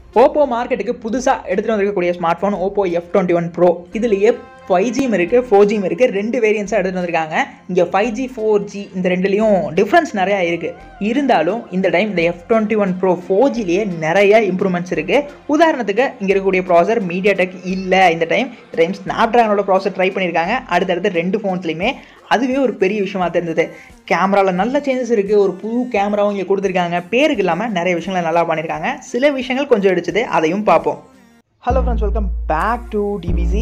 Oppo மார்க்கெட்டுக்கு புதுசாக எடுத்துகிட்டு வந்திருக்கக்கூடிய smart phone Oppo F twenty one pro இதுலேயே ஃபைவ் ஜியும் இருக்குது ஃபோர் ஜியும் இருக்குது ரெண்டு வேரியன்ஸாக எடுத்துகிட்டு வந்திருக்காங்க இங்கே ஃபைவ் ஜி ஃபோர் ஜி இந்த ரெண்டுலேயும் டிஃப்ரென்ஸ் நிறையா இருக்குது இருந்தாலும் இந்த டைம் இந்த F twenty one pro four ஜிலேயே நிறைய இம்ப்ரூவ்மெண்ட்ஸ் இருக்குது உதாரணத்துக்கு இங்கே இருக்கக்கூடிய ப்ராசர் மீடியா டெக் இல்லை இந்த டைம் இந்த டைம் ஸ்னாப் ட்ராகனோட ப்ராசர் ட்ரை பண்ணியிருக்காங்க அடுத்தடுத்து ரெண்டு ஃபோன்ஸ்லையுமே அதுவே ஒரு பெரிய விஷயமா தெரிஞ்சது கேமராவில் நல்ல சேஞ்சஸ் இருக்குது ஒரு புது கேமராவும் இங்கே கொடுத்துருக்காங்க பேருக்கு இல்லாமல் நிறைய விஷயங்களை நல்லா பண்ணியிருக்காங்க சில விஷயங்கள் கொஞ்சம் அடிச்சது அதையும் பார்ப்போம் hello friends welcome back to TBC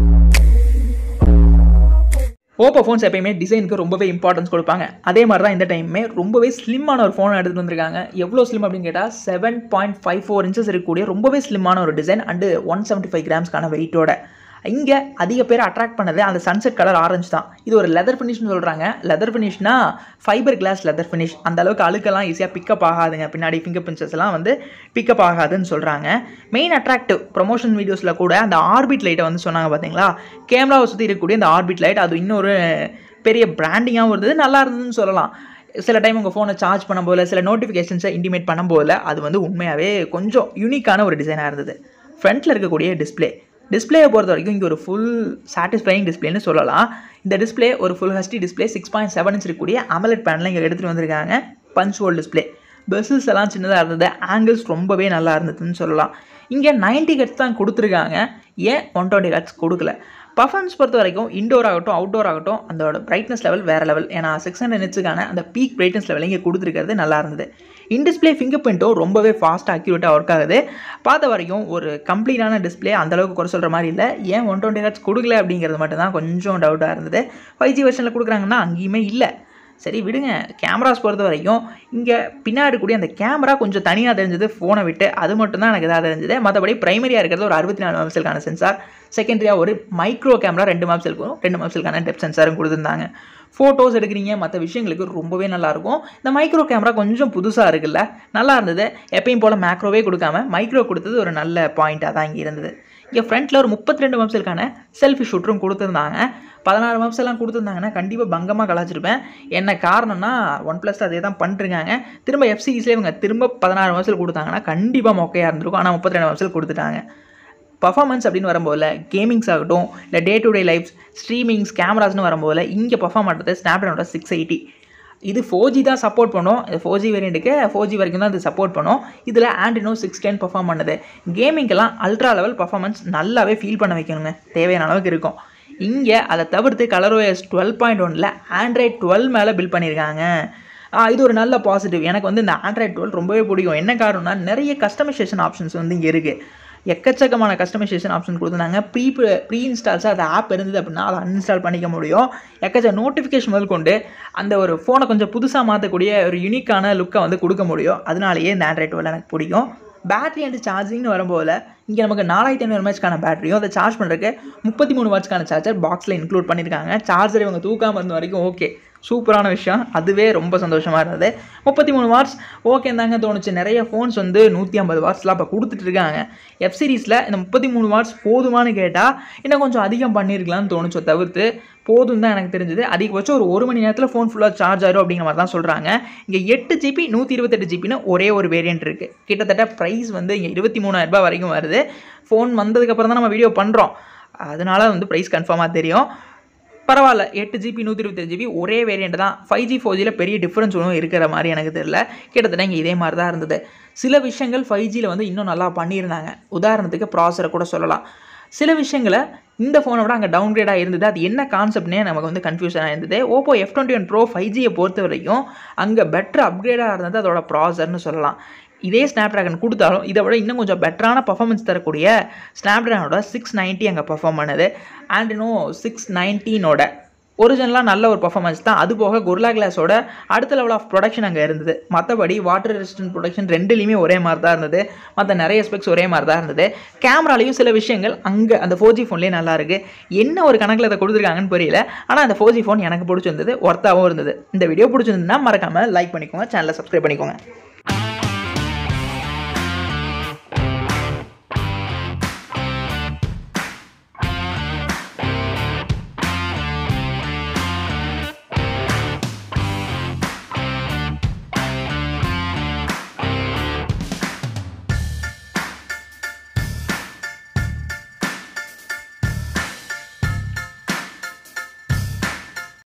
Oppo phones எப்பயுமே டிசைனுக்கு ரொம்பவே இம்பார்ட்டன்ஸ் கொடுப்பாங்க அதே மாதிரி தான் இந்த டைமுமே ரொம்பவே ஸ்லிம்மான ஒரு ஃபோன் எடுத்துகிட்டு வந்திருக்காங்க எவ்வளோ ஸ்லிம் அப்படின்னு கேட்டால் seven point five four inches இருக்கக்கூடிய ரொம்பவே ஸ்லிம்மான ஒரு design and one seventy five கிராம்ஸ்க்கான வெயிட்டோட இங்கே அதிக பேர் அட்ராக்ட் பண்ணது அந்த சன்செட் கலர் ஆரஞ்சு தான் இது ஒரு லெதர் ஃபினிஷ்னு சொல்கிறாங்க லெதர் ஃபினிஷ்னா ஃபைபர் கிளாஸ் லெதர் ஃபினிஷ் அந்த அளவுக்கு அழுக்கெல்லாம் ஈஸியாக பிக்கப் ஆகாதுங்க பின்னாடி ஃபிங்கர் பிரின்சஸ் எல்லாம் வந்து பிக்கப் ஆகாதுன்னு சொல்கிறாங்க மெயின் அட்ராக்டிவ் ப்ரொமோஷன் வீடியோஸில் கூட அந்த ஆர்பிட் லைட்டை வந்து சொன்னாங்க பார்த்தீங்களா கேமராவை சுற்றி இருக்கக்கூடிய இந்த ஆர்பிட் லைட் அது இன்னொரு பெரிய பிராண்டிங்காகவும் இருந்தது நல்லா இருந்ததுன்னு சொல்லலாம் சில டைம் உங்கள் ஃபோனை சார்ஜ் பண்ணும்போது சில நோட்டிஃபிகேஷன்ஸை இன்டிமேட் பண்ணும்போது அது வந்து உண்மையாகவே கொஞ்சம் யூனிக்கான ஒரு டிசைனாக இருந்தது ஃப்ரண்ட்டில் இருக்கக்கூடிய டிஸ்பிளே டிஸ்பிளேயை பொறுத்த வரைக்கும் இங்கே ஒரு ஃபுல் சாட்டிஸ்ஃபைங் டிஸ்பிளேன்னு சொல்லலாம் இந்த டிஸ்பிளே ஒரு full HD display six point seven inch இருக்கக்கூடிய அமலட் பேனலில் இங்கே எடுத்துகிட்டு வந்திருக்காங்க பஞ்ச் ஹோல் டிஸ்பிளே பெசில்ஸ் எல்லாம் சின்னதாக இருந்தது ஆங்கிள்ஸ் ரொம்பவே நல்லா இருந்ததுன்னு சொல்லலாம் இங்கே நைன்ட்டி கட்ஸ் தான் கொடுத்துருக்காங்க ஏன் ஒன் டுவெண்ட்டி கட்ஸ் கொடுக்கல பர்ஃபார்மன்ஸ் பொறுத்த வரைக்கும் இண்டோர் ஆகட்டும் அவுட்டோர் ஆகட்டும் அதோட பிரைட்னஸ் லெவல் வேறு லெவல் ஏன்னா சிக்ஸ் ஹண்ட்ரட் நிட்ஸுக்கான அந்த பீக் பிரைட்னஸ் லெவல் இங்கே கொடுத்துருக்கிறது நல்லா இருந்தது இன்டிஸ்பிளே ஃபிங்கர் பிரிண்ட்டும் ரொம்பவே ஃபாஸ்ட் அக்யூரேட்டாக ஒர்க் ஆகுது பார்த்த வரைக்கும் ஒரு கம்ப்ளீட்டான டிஸ்பிளே அந்தளவுக்கு குறை சொல்கிற மாதிரி இல்லை ஏன் ஒன் டுவெண்ட்டி ஹர்ட்ஸ் கொடுக்கல அப்படிங்கிறது மட்டும் தான் கொஞ்சம் டவுட்டாக இருந்தது ஃபைவ் ஜி வெர்ஷனில் கொடுக்குறாங்கன்னா அங்கேயுமே இல்லை சரி விடுங்க கேமராஸ் பொறுத்த வரைக்கும் இங்கே பின்னாடி கூடிய அந்த கேமரா கொஞ்சம் தனியாக தெரிஞ்சது ஃபோனை விட்டு அது மட்டும் தான் எனக்கு இதாக தெரிஞ்சது மற்றபடி பிரைமரியாக இருக்கிறது ஒரு அறுபத்தி நாலு மெப்சலுக்கான சென்சார் செகண்டரியாக ஒரு மைக்ரோ கேமரா ரெண்டு மெப்சலுக்கும் ரெண்டு மெப்சலுக்கான டெப் சென்சாரும் கொடுத்துருந்தாங்க ஃபோட்டோஸ் எடுக்கிறீங்க மற்ற விஷயங்களுக்கு ரொம்பவே நல்லாயிருக்கும் இந்த மைக்ரோ கேமரா கொஞ்சம் புதுசாக இருக்குல்ல நல்லா இருந்தது எப்பயும் போல் மேக்ரோவே கொடுக்காம மைக்ரோ கொடுத்தது ஒரு நல்ல பாயிண்ட்டாக தான் இங்கே இருந்தது இங்கே ஃப்ரண்ட்டில் ஒரு முப்பத்தி ரெண்டு மெப்சலுக்கான செல்ஃபி ஷூட்டரும் கொடுத்துருந்தாங்க பதினாறு மாப்ஸ் எல்லாம் கொடுத்துருந்தாங்கன்னா கண்டிப்பாக பங்கமாக கலாச்சிருப்பேன் என்ன காரணம்னா ஒன் ப்ளஸ் அதே தான் பண்ணிருக்காங்க திரும்ப எஃப் சீரிஸ்லேயே இவங்க திரும்ப பதினாறு மாப்ஸில் கொடுத்தாங்கன்னா கண்டிப்பாக மொக்கையாக இருந்திருக்கும் ஆனால் முப்பத்தி ரெண்டு மாப்ஸில் கொடுத்துட்டாங்க பர்ஃபார்மன்ஸ் அப்படின்னு வரும்போது கேமிங்ஸ் ஆகட்டும் இல்லை day to day life streamings கேமராஸ்னு வரும்போது இங்கே பர்ஃபார்ம் பண்ணுறது ஸ்னாப்ட்ரானோட சிக்ஸ் எயிட்டி இது ஃபோர் ஜி தான் சப்போர்ட் பண்ணும் இது ஃபோர் ஜி வேரியண்ட்டுக்கு ஃபோர் ஜி வரைக்கும் தான் இது சப்போர்ட் பண்ணும் இதில் ஆண்ட்ரினோ சிக்ஸ் டென் பர்ஃபார்ம் பண்ணுது கேமிங்கெல்லாம் அல்ட்ரா லெவல் பர்ஃபார்மன்ஸ் நல்லாவே ஃபீல் பண்ண வைக்கணுங்க தேவையான அளவுக்கு இருக்கும் இங்கே அதை தவிர்த்து கலர் ஓஎஸ் டுவெல் பாயிண்ட் ஒனில் ஆண்ட்ராய்ட் டுவெல் மேலே பில் பண்ணியிருக்காங்க இது ஒரு நல்ல பாசிட்டிவ் எனக்கு வந்து இந்த ஆண்ட்ராய்ட் டுவெல் ரொம்பவே பிடிக்கும் என்ன காரணம்னா நிறைய கஸ்டமைசேஷன் ஆப்ஷன்ஸ் வந்து இங்கே இருக்குது எக்கச்சக்கமான கஸ்டமைசேஷன் ஆப்ஷன் கொடுத்துருந்தாங்க ப்ரீ ப்ரீ இன்ஸ்டால்ஸாக அந்த ஆப் இருந்தது அப்படின்னா அதை அன்இன்ஸ்டால் பண்ணிக்க முடியும் எக்கச்சக்க நோட்டிஃபிகேஷன் முதல் கொண்டு அந்த ஒரு ஃபோனை கொஞ்சம் புதுசாக மாற்றக்கூடிய ஒரு யூனிக்கான லுக்கை வந்து கொடுக்க முடியும் அதனாலேயே இந்த ஆண்ட்ராய்ட் டுவெல் எனக்கு பிடிக்கும் பேட்டரி அண்ட் சார்ஜிங்னு வரும்போது இங்கே நமக்கு நாலாயிரத்தி ஐநூறு எம்ஏஹெச்க்கான பேட்டரியும் அதை சார்ஜ் பண்ணுறதுக்கு முப்பத்தி மூணு வாட்ஸ்க்கான சார்ஜர் பாக்ஸில் இன்க்ளூட் பண்ணியிருக்காங்க சார்ஜர் இவங்க தூக்காமல் இருந்த வரைக்கும் ஓகே சூப்பரான விஷயம் அதுவே ரொம்ப சந்தோஷமாக இருந்தது முப்பத்தி மூணு வாட்ஸ் ஓகே தாங்க தோணுச்சு நிறைய ஃபோன்ஸ் வந்து நூற்றி ஐம்பது வாட்ஸ்லாம் இப்போ கொடுத்துட்டு இருக்காங்க எஃப் சீரிஸில் இந்த முப்பத்தி மூணு வாட்ஸ் போதுமானு கேட்டால் இன்னும் கொஞ்சம் அதிகம் பண்ணியிருக்கலாம்னு தோணுச்சோ தவிர்த்து போதும் தான் எனக்கு தெரிஞ்சது அதிகபட்சம் ஒரு ஒரு மணி நேரத்தில் ஃபோன் ஃபுல்லாக சார்ஜ் ஆயிரும் அப்படிங்கிற மாதிரி தான் சொல்கிறாங்க இங்கே எட்டு ஜிபி நூற்றி இருபத்தெட்டு ஜிபின்னு ஒரே ஒரு வேரியன்ட் இருக்குது கிட்டத்தட்ட ப்ரைஸ் வந்து இங்கே இருபத்தி மூணாயிரரூபா வரைக்கும் வருது ஃபோன் வந்ததுக்கப்புறம் தான் நம்ம வீடியோ பண்ணுறோம் அதனால வந்து ப்ரைஸ் கன்ஃபார்மாக தெரியும் பரவாயில்ல எட்டு ஜிபி நூற்றி இருபத்தஞ்சு ஜிபி ஒரே வேரியண்ட் தான் ஃபைவ் ஜி ஃபோர் ஜியில் பெரிய டிஃப்ரென்ஸ் ஒன்றும் இருக்கிற மாதிரி எனக்கு தெரியல கிட்டத்தட்ட இங்கே இதே மாதிரி தான் இருந்தது சில விஷயங்கள் ஃபைவ் ஜியில் வந்து இன்னும் நல்லா பண்ணியிருந்தாங்க உதாரணத்துக்கு ப்ராசரை கூட சொல்லலாம் சில விஷயங்களை இந்த ஃபோனை விட அங்கே டவுன்கிரேடாக இருந்தது அது என்ன கான்செப்ட்னே நமக்கு வந்து கன்ஃபியூஷனாக இருந்தது Oppo F twenty one pro five ஜியை பொறுத்த வரைக்கும் அங்கே பெட்டர் அப்கிரேடாக இருந்தது அதோட ப்ராசர்னு சொல்லலாம் இதே ஸ்னாப் ட்ராகன் கொடுத்தாலும் இதை விட இன்னும் கொஞ்சம் பெட்டரான பர்ஃபார்மன்ஸ் தரக்கூடிய ஸ்னாப் ட்ராகனோட சிக்ஸ் நைன்ட்டி அங்கே பர்ஃபார்ம் பண்ணுது அண்ட் இன்னும் சிக்ஸ் நைன்டீனோட ஒரிஜினலாக நல்ல ஒரு பர்ஃபார்மன்ஸ் தான் அது போக குர்லா கிளாஸோட அடுத்த லெவல் ஆஃப் ப்ரொடக்ஷன் அங்கே இருந்தது மற்றபடி வாட்டர் ரெசிஸ்டன்ட் ப்ரொடக்ஷன் ரெண்டுலேயுமே ஒரே மாதிரி தான் இருந்தது மற்ற நிறைய ஸ்பெக்ஸ் ஒரே மாதிரி தான் இருந்தது கேமராலையும் சில விஷயங்கள் அங்கே அந்த ஃபோர் ஜி ஃபோன்லேயே நல்லா இருக்குது என்ன ஒரு கணக்கில் அதை கொடுத்துருக்காங்கன்னு புரியல ஆனால் அந்த ஃபோர் ஜி ஃபோன் எனக்கு பிடிச்சிருந்தது ஒர்த்தாகவும் இருந்தது இந்த வீடியோ பிடிச்சிருந்ததுன்னா மறக்காமல் லைக் பண்ணிக்கோங்க சேனலை சப்ஸ்கிரைப் பண்ணிக்கோங்க